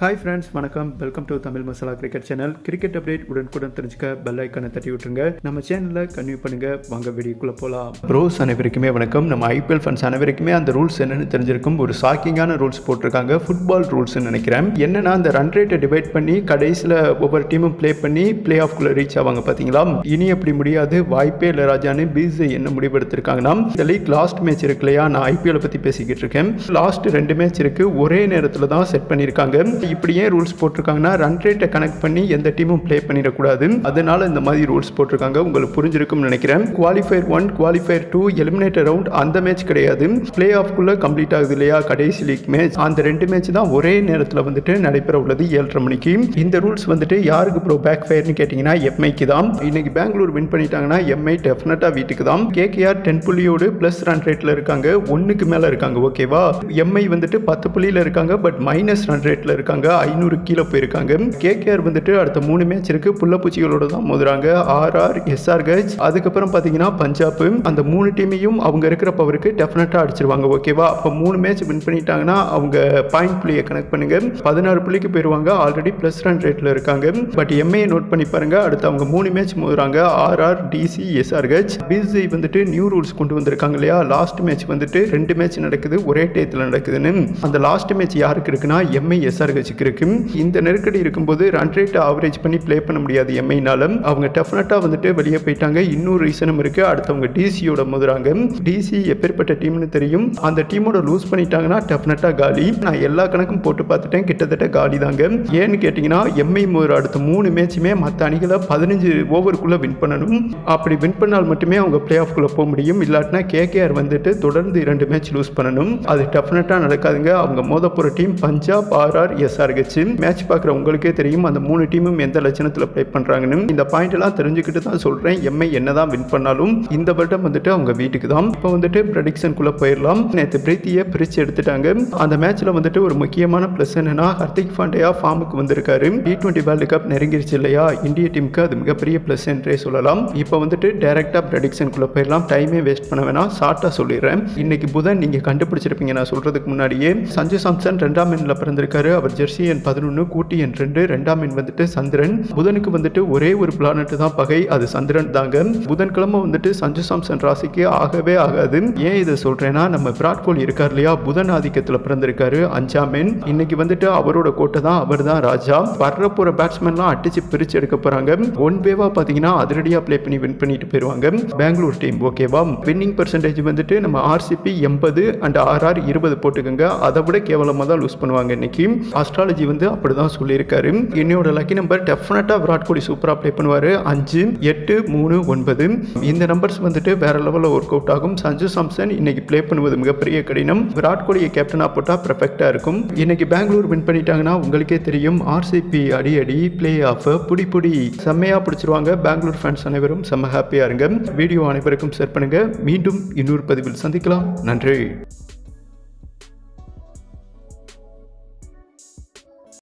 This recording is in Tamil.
ஹாய் ஃப்ரெண்ட்ஸ் வணக்கம் welcome to Tamil Masala cricket channel cricket update உடனுக்குடன் தெரிஞ்சுக்க பெல் ஐக்கானை தட்டி விட்டுருங்க நம்ம சேனலில் கன்வியூ பண்ணுங்க வாங்க வீடியோக்குள்ளே போகலாம் ப்ரோஸ் அனைவருக்குமே வணக்கம் நம்ம ஐபிஎல் ஃபன்ஸ் அனைவருக்குமே அந்த ரூல்ஸ் என்னன்னு தெரிஞ்சிருக்கும் ஒரு ஷாக்கிங்கான ரூல்ஸ் போட்டிருக்காங்க ஃபுட்பால் ரூல்ஸ்னு நினைக்கிறேன் என்னன்னா அந்த ரன் ரேட்டை டிவைட் பண்ணி கடைசியில் ஒவ்வொரு டீமும் ப்ளே பண்ணி ப்ளே ஆஃப்குள்ளே ரீச் ஆவாங்க பார்த்தீங்களா இனி அப்படி முடியாது வாய்ப்பே இல்லை ராஜான்னு பிசி என்ன முடிவெடுத்திருக்காங்கன்னா இந்த லீக் லாஸ்ட் மேட்ச் இருக்கு இல்லையா நான் ஐபிஎல் பற்றி பேசிக்கிட்டு இருக்கேன் லாஸ்ட் ரெண்டு மேட்ச் இருக்கு ஒரே நேரத்தில் தான் செட் பண்ணியிருக்காங்க இப்படி ஏன் ரூல்ஸ் போட்டிருக்காங்கன்னா ரன் ரேட்டை கனெக்ட் பண்ணி எந்த டீமும் ப்ளே பண்ணிடக்கூடாது அதனால இந்த மாதிரி ரூல்ஸ் போட்டிருக்காங்க உங்களுக்கு புரிஞ்சிருக்கும்னு நினைக்கிறேன் qualifier one qualifier two eliminator round அந்த மேட்ச் கிடையாது பிளே ஆஃப்குள்ளே கம்ப்ளீட் ஆகுது இல்லையா கடைசி லீக் மேட்ச் அந்த ரெண்டு மேட்ச் தான் ஒரே நேரத்தில் வந்துட்டு நடைபெற உள்ளது ஏழரை மணிக்கு இந்த ரூல்ஸ் வந்துட்டு யாருக்கு ப்ரோ பேக் ஃபயர்னு கேட்டிங்கன்னா எம்ஐக்கு தான் இன்னைக்கு பெங்களூர் வின் பண்ணிட்டாங்கன்னா எம்ஐ டெஃபினட்டாக வீட்டுக்கு தான் கேகேஆர் டென் புள்ளியோடு ப்ளஸ் ரன் ரேட்டில் இருக்காங்க ஒன்றுக்கு மேலே இருக்காங்க ஓகேவா எம்ஐ வந்துட்டு பத்து புள்ளியில் இருக்காங்க பட் மைனஸ் ரன் ரேட்டில் இருக்காங்க ஐநூறு கீழே போயிருக்காங்க கேகேஆர் வந்துட்டு அடுத்த மூணு மேட்ச் இருக்கு புள்ளப்பூச்சிகளோட தான் மோதுறாங்க ஆர்ஆர் எஸ்ஆர் கஜ் அதுக்கப்புறம் பார்த்தீங்கன்னா பஞ்சாப் அந்த மூணு டீமையும் அவங்க இருக்கிற பவருக்கு டெஃபினட்டாக அடிச்சிருவாங்க ஓகேவா அப்போ மூணு மேட்ச் வின் பண்ணிட்டாங்கன்னா அவங்க பாயிண்ட் புள்ளியை கனெக்ட் பண்ணுங்க பதினாறு புள்ளிக்கு போயிருவாங்க ஆல்ரெடி ப்ளஸ் ரன் ரேட்டில் இருக்காங்க பட் எம்ஏ நோட் பண்ணி பாருங்க அடுத்து அவங்க மூணு மேட்ச் மோதுறாங்க ஆர்ஆர் டிசி எஸ்ஆர் கஜ் பிசி வந்துட்டு நியூ ரூல்ஸ் கொண்டு வந்திருக்காங்க இல்லையா லாஸ்ட் மேட்ச் வந்துட்டு ரெண்டு மேட்ச் நடக்குது ஒரே டேத்தில் நடக்குதுன்னு அந்த லாஸ்ட் மேட்ச் யாருக்கு இருக்குன்னா எம்ஐ எஸ்ஆர் கட்சிக்கு இருக்கு இந்த நெருக்கடி இருக்கும்போது ரன் ரேட் ஆவரேஜ் பண்ணி ப்ளே பண்ண முடியாது எம்ஐனால அவங்க டெஃபினட்டாக வந்துட்டு வெளியே போயிட்டாங்க இன்னொரு ரீசனும் இருக்கு அடுத்தவங்க டிசியோட முதறாங்க டிசி எப்பேற்பட்ட டீம்னு தெரியும் அந்த டீமோட லூஸ் பண்ணிட்டாங்கன்னா டெஃபினட்டாக காலி நான் எல்லா கணக்கும் போட்டு பார்த்துட்டேன் கிட்டத்தட்ட காலி தாங்க ஏன்னு கேட்டிங்கன்னா எம்ஐ முதல் அடுத்த மூணு மேட்சுமே மற்ற அணிகளை பதினஞ்சு ஓவருக்குள்ளே வின் பண்ணணும் அப்படி வின் பண்ணால் மட்டுமே அவங்க பிளே ஆஃப்குள்ளே போக முடியும் இல்லாட்டினா கேகேஆர் வந்துட்டு தொடர்ந்து இரண்டு மேட்ச் லூஸ் பண்ணணும் அது டெஃபினட்டாக நடக்காதுங்க அவங்க மோத போகிற டீம் பஞ்சாப் ஆர்ஆர் எஸ்ஆர் கட்சி மேட்ச் பார்க்குற உங்களுக்கே தெரியும் அந்த மூணு டீமும் எந்த லட்சணத்தில் ப்ளே பண்ணுறாங்கன்னு இந்த பாயிண்ட் எல்லாம் தெரிஞ்சுக்கிட்டு தான் சொல்கிறேன் எம்ஐ என்ன தான் வின் பண்ணாலும் இந்த வருடம் வந்துட்டு அவங்க வீட்டுக்கு தான் இப்போ வந்துட்டு ப்ரெடிக்ஷனுக்குள்ளே போயிடலாம் நேற்று பிரீத்தியை பிரித்து எடுத்துட்டாங்க அந்த மேட்ச்சில் வந்துட்டு ஒரு முக்கியமான ப்ளஸ் என்னன்னா ஹர்திக் பாண்டியா ஃபார்முக்கு வந்திருக்காரு டி டுவெண்ட்டி வேர்ல்டு கப் நெருங்கிருச்சு இல்லையா இந்திய டீமுக்கு அது மிகப்பெரிய ப்ளஸ் என்றே சொல்லலாம் இப்போ வந்துட்டு டைரெக்டாக ப்ரெடிக்ஷனுக்குள்ளே போயிடலாம் டைமே வேஸ்ட் பண்ண வேணாம் ஷார்ட்டாக சொல்லிடுறேன் இன்னைக்கு புதன் நீங்கள் கண்டுபிடிச்சிருப்பீங்க நான் சொல்கிறதுக்கு முன்னாடியே சஞ்சு சாம்சன் ரெண்டாம் எண்ணில் பிறந்திருக்காரு அவர் ஜெர்சி எண் பதினொன்று கூட்டி எண் ரெண்டு ரெண்டாம் எண் வந்துட்டு சந்திரன் புதனுக்கு வந்துட்டு ஒரே ஒரு பிளானட் தான் பகை அது சந்திரன் தாங்க புதன்கிழமை வந்துட்டு சஞ்சு சாம்சன் ராசிக்கு ஆகவே ஆகாது ஏன் இதை சொல்றேன்னா நம்ம விராட் கோலி இருக்கார் இல்லையா புதன் ஆதிக்கத்தில் பிறந்திருக்காரு அஞ்சாம் எண் இன்னைக்கு வந்துட்டு அவரோட கோட்டை தான் அவர் தான் ராஜா வர்ற போற பேட்ஸ்மேன்லாம் அடிச்சு பிரிச்சு எடுக்க போறாங்க ஒன் வேவா பாத்தீங்கன்னா அதிரடியா ப்ளே பண்ணி வின் பண்ணிட்டு போயிருவாங்க பெங்களூர் டீம் ஓகேவா வின்னிங் பர்சன்டேஜ் வந்துட்டு நம்ம ஆர்சிபி எண்பது அண்ட் ஆர்ஆர் இருபது போட்டுக்கோங்க அதை விட கேவலமாக தான் லூஸ் பண்ணுவாங்க இன்னைக்கு அஸ்ட்ராலஜி வந்து அப்படிதான் சொல்லியிருக்காரு என்னோட லக்கி நம்பர் டெஃபினட்டாக விராட் கோலி சூப்பராக ப்ளே பண்ணுவார் அஞ்சு எட்டு மூணு ஒன்பது இந்த நம்பர்ஸ் வந்துட்டு வேற லெவலில் ஒர்க் அவுட் ஆகும் சஞ்சு சாம்சன் இன்னைக்கு ப்ளே பண்ணுவது மிகப்பெரிய கடினம் விராட் கோலியை கேப்டனாக போட்டால் பெர்ஃபெக்டாக இருக்கும் இன்னைக்கு பெங்களூர் வின் பண்ணிட்டாங்கன்னா உங்களுக்கே தெரியும் ஆர்சிபி அடி அடி பிளே ஆஃப் புடி புடி செம்மையாக பிடிச்சிருவாங்க பெங்களூர் ஃபேன்ஸ் அனைவரும் செம்ம ஹாப்பியாக இருங்க வீடியோ அனைவருக்கும் ஷேர் பண்ணுங்க மீண்டும் இன்னொரு பதிவில் சந்திக்கலாம் நன்றி